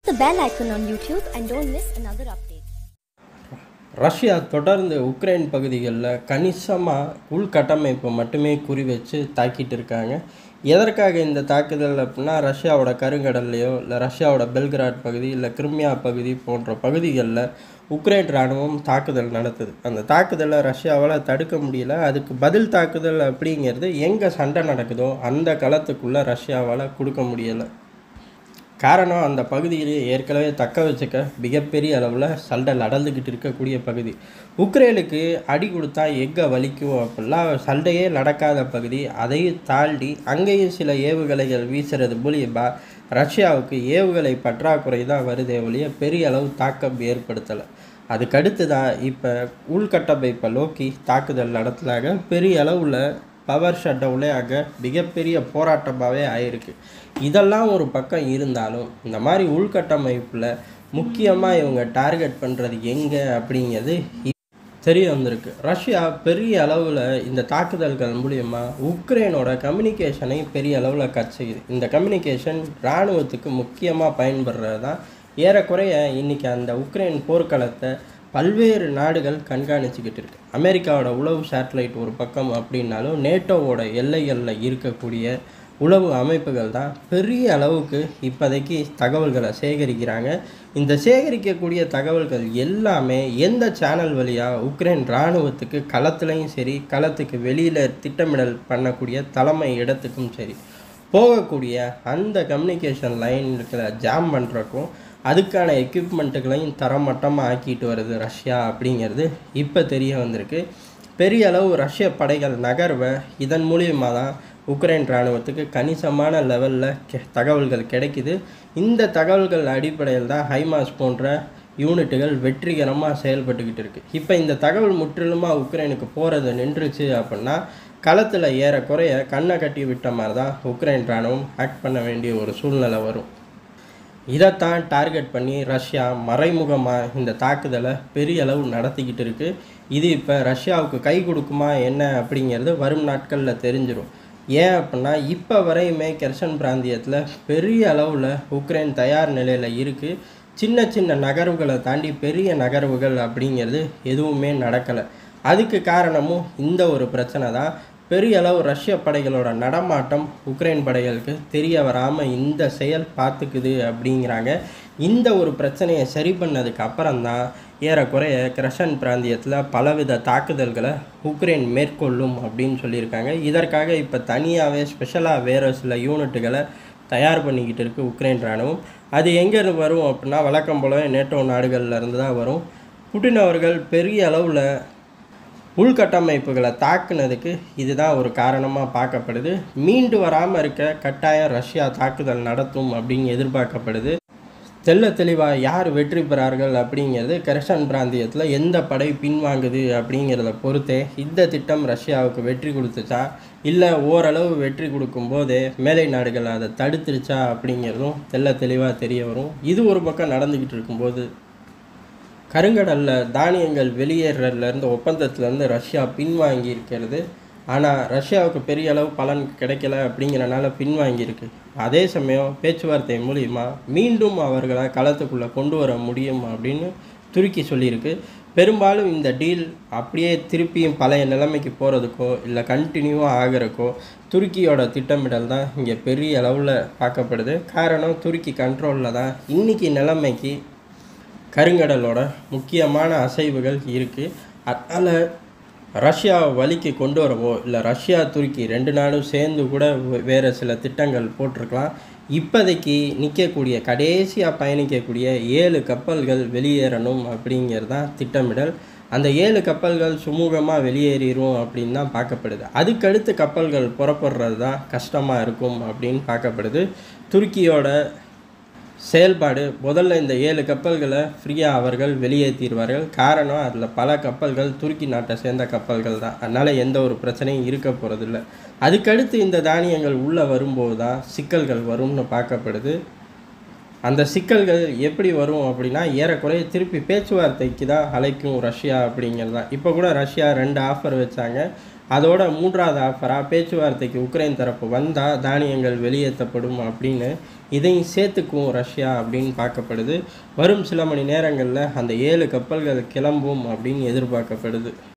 the bell icon on YouTube and don't miss another update. Russia தொடர்ந்து Ukraine பகுதிகளில் கணிசமாக உள்கட்டமைப்பை மட்டுமே குறி வச்சு தாக்கிட்டு இருக்காங்க எதற்காக இந்த தாக்குதல் அப்படின்னா ரஷ்யாவோட கருங்கடல்லையோ இல்லை ரஷ்யாவோட பெல்கிராட் பகுதி இல்லை கிரிமியா பகுதி போன்ற பகுதிகளில் உக்ரைன் இராணுவம் தாக்குதல் நடத்துது அந்த தாக்குதலை ரஷ்யாவால் தடுக்க முடியல அதுக்கு பதில் தாக்குதல் அப்படிங்கிறது எங்கே சண்டை நடக்குதோ அந்த களத்துக்குள்ளே ரஷ்யாவால் கொடுக்க முடியலை காரணம் அந்த பகுதியிலேயே ஏற்கனவே தக்க வச்சுக்க மிகப்பெரிய அளவில் சண்டை நடந்துக்கிட்டு இருக்கக்கூடிய பகுதி உக்ரைனுக்கு அடி கொடுத்தா எங்கே வலிக்கும் அப்படிலாம் சண்டையே நடக்காத பகுதி அதையும் தாண்டி அங்கேயும் சில ஏவுகணைகள் வீசுறது மூலியமாக ரஷ்யாவுக்கு ஏவுகணை பற்றாக்குறை தான் வருதே ஒழிய பெரிய அளவு தாக்கம் ஏற்படுத்தலை அதுக்கடுத்து தான் இப்போ உள்கட்டமைப்பை நோக்கி தாக்குதல் நடத்துனாங்க பெரிய அளவில் பவர் ஷட் டவுனே அங்கே மிகப்பெரிய போராட்டமாகவே ஆயிருக்கு இதெல்லாம் ஒரு பக்கம் இருந்தாலும் இந்த மாதிரி உள்கட்டமைப்பில் முக்கியமாக இவங்க டார்கெட் பண்ணுறது எங்கே அப்படிங்கிறது தெரிய வந்திருக்கு ரஷ்யா பெரிய அளவில் இந்த தாக்குதல்கள் மூலியமா உக்ரைனோட கம்யூனிகேஷனை பெரிய அளவில் கட் செய்யுது இந்த கம்யூனிகேஷன் இராணுவத்துக்கு முக்கியமாக பயன்படுறது தான் ஏறக்குறைய இன்றைக்கி அந்த உக்ரைன் போர்க்களத்தை பல்வேறு நாடுகள் கண்காணிச்சுக்கிட்டு இருக்கு அமெரிக்காவோட உளவு சேட்டலைட் ஒரு பக்கம் அப்படின்னாலும் நேட்டோவோட எல்லைகளில் இருக்கக்கூடிய உளவு அமைப்புகள் தான் பெரிய அளவுக்கு இப்போதைக்கு தகவல்களை சேகரிக்கிறாங்க இந்த சேகரிக்கக்கூடிய தகவல்கள் எல்லாமே எந்த சேனல் வழியாக உக்ரைன் இராணுவத்துக்கு களத்துலையும் சரி களத்துக்கு வெளியில் திட்டமிடல் பண்ணக்கூடிய தலைமை இடத்துக்கும் சரி போகக்கூடிய அந்த கம்யூனிகேஷன் லைனுக்கு ஜாம் பண்ணுறக்கும் அதுக்கான எக்யூப்மெண்ட்டுகளையும் தரமட்டமாக ஆக்கிட்டு வருது ரஷ்யா அப்படிங்கிறது இப்போ தெரிய வந்திருக்கு பெரிய அளவு ரஷ்ய படைகள் நகர்வை இதன் மூலியமாக தான் உக்ரைன் இராணுவத்துக்கு கணிசமான லெவலில் கெ தகவல்கள் கிடைக்குது இந்த தகவல்கள் அடிப்படையில் தான் ஹைமாஸ் போன்ற யூனிட்டுகள் வெற்றிகரமாக செயல்பட்டுக்கிட்டு இருக்குது இப்போ இந்த தகவல் முற்றிலுமாக உக்ரைனுக்கு போகிறது நின்றுச்சு அப்படின்னா களத்தில் ஏறக்குறைய கண்ணை கட்டி விட்ட மாதிரி தான் உக்ரைன் இராணுவம் ஆக்ட் பண்ண வேண்டிய ஒரு சூழ்நிலை வரும் இதைத்தான் டார்கெட் பண்ணி ரஷ்யா மறைமுகமாக இந்த தாக்குதலை பெரிய அளவு நடத்திக்கிட்டு இருக்குது இது இப்போ ரஷ்யாவுக்கு கை கொடுக்குமா என்ன அப்படிங்கிறது வரும் நாட்களில் தெரிஞ்சிடும் ஏன் அப்படின்னா இப்போ வரையுமே கெர்சன் பிராந்தியத்தில் பெரிய அளவில் உக்ரைன் தயார் நிலையில் இருக்குது சின்ன சின்ன நகர்வுகளை தாண்டி பெரிய நகர்வுகள் அப்படிங்கிறது எதுவுமே நடக்கலை அதுக்கு காரணமும் இந்த ஒரு பிரச்சனை தான் பெரிய அளவு ரஷ்ய படைகளோட நடமாட்டம் உக்ரைன் படைகளுக்கு தெரிய வராமல் இந்த செயல் பார்த்துக்குது அப்படிங்கிறாங்க இந்த ஒரு பிரச்சனையை சரி பண்ணதுக்கு அப்புறம்தான் ஏறக்குறைய கிரஷன் பிராந்தியத்தில் பலவித தாக்குதல்களை உக்ரைன் மேற்கொள்ளும் அப்படின்னு சொல்லியிருக்காங்க இதற்காக இப்போ தனியாகவே ஸ்பெஷலாக வேறு சில யூனிட்டுகளை தயார் பண்ணிக்கிட்டு இருக்குது உக்ரைன் இராணுவம் அது எங்கேருந்து வரும் அப்படின்னா வழக்கம் போலவே நேட்டோ நாடுகள்லேருந்து தான் வரும் புட்டின் அவர்கள் பெரிய அளவில் உள்கட்டமைப்புகளை தாக்குனதுக்கு இதுதான் ஒரு காரணமாக பார்க்கப்படுது மீண்டு வராமல் இருக்க கட்டாயம் ரஷ்யா தாக்குதல் நடத்தும் அப்படின்னு எதிர்பார்க்கப்படுது தெல்ல தெளிவாக யார் வெற்றி பெறார்கள் அப்படிங்கிறது கெரசன் பிராந்தியத்தில் எந்த படை பின்வாங்குது அப்படிங்கிறத பொறுத்தே இந்த திட்டம் ரஷ்யாவுக்கு வெற்றி கொடுத்துச்சா இல்லை ஓரளவு வெற்றி கொடுக்கும்போதே மேலை நாடுகள் அதை தடுத்துருச்சா அப்படிங்கிறதும் தெல்ல தெளிவாக தெரிய வரும் இது ஒரு பக்கம் நடந்துக்கிட்டு இருக்கும்போது கருங்கடலில் தானியங்கள் வெளியேறதுலேருந்து ஒப்பந்தத்துலேருந்து ரஷ்யா பின்வாங்கி இருக்கிறது ஆனால் ரஷ்யாவுக்கு பெரிய அளவு பலன் கிடைக்கல அப்படிங்கிறனால பின்வாங்கியிருக்கு அதே சமயம் பேச்சுவார்த்தை மூலிமா மீண்டும் அவர்களை களத்துக்குள்ளே கொண்டு வர முடியும் அப்படின்னு துருக்கி சொல்லியிருக்கு பெரும்பாலும் இந்த டீல் அப்படியே திருப்பியும் பழைய நிலைமைக்கு போகிறதுக்கோ இல்லை கண்டினியூவாக ஆகிறக்கோ துருக்கியோட திட்டமிடல் தான் இங்கே பெரிய அளவில் பார்க்கப்படுது காரணம் துருக்கி கண்ட்ரோலில் தான் இன்றைக்கி நிலைமைக்கு கருங்கடலோட முக்கியமான அசைவுகள் இருக்குது அதனால் ரஷ்யாவை வழிக்கு கொண்டு வரவோ இல்லை ரஷ்யா துருக்கி ரெண்டு நாடும் சேர்ந்து கூட வே- வேறு சில திட்டங்கள் போட்டிருக்கலாம் இப்போதைக்கு நிற்கக்கூடிய கடைசியாக பயணிக்கக்கூடிய ஏழு கப்பல்கள் வெளியேறணும் அப்படிங்கிறது தான் திட்டமிடல் அந்த ஏழு கப்பல்கள் சுமூகமாக வெளியேறிடும் அப்படின்னு தான் பார்க்கப்படுது அதுக்கடுத்து கப்பல்கள் புறப்படுறது தான் கஷ்டமாக இருக்கும் அப்படின்னு பார்க்கப்படுது துருக்கியோட செயல்பாடு முதல்ல இந்த ஏழு கப்பல்களை ஃப்ரீயாக அவர்கள் வெளியேற்றிடுவார்கள் காரணம் அதில் பல கப்பல்கள் துருக்கி நாட்டை சேர்ந்த கப்பல்கள் தான் அதனால் எந்த ஒரு பிரச்சனையும் இருக்க போகிறதில்ல அதுக்கடுத்து இந்த தானியங்கள் உள்ளே வரும்போது தான் சிக்கல்கள் வரும்னு பார்க்கப்படுது அந்த சிக்கல்கள் எப்படி வரும் அப்படின்னா ஏறக்குறைய திருப்பி பேச்சுவார்த்தைக்கு தான் அழைக்கும் ரஷ்யா அப்படிங்கிறது தான் இப்போ கூட ரஷ்யா ரெண்டு ஆஃபர் வச்சாங்க அதோட மூன்றாவது ஆஃபராக பேச்சுவார்த்தைக்கு உக்ரைன் தரப்பு வந்தால் தானியங்கள் வெளியேற்றப்படும் அப்படின்னு இதையும் சேர்த்துக்கும் ரஷ்யா அப்படின்னு பார்க்கப்படுது வரும் சில மணி நேரங்களில் அந்த ஏழு கப்பல்கள் கிளம்பும் அப்படின்னு எதிர்பார்க்கப்படுது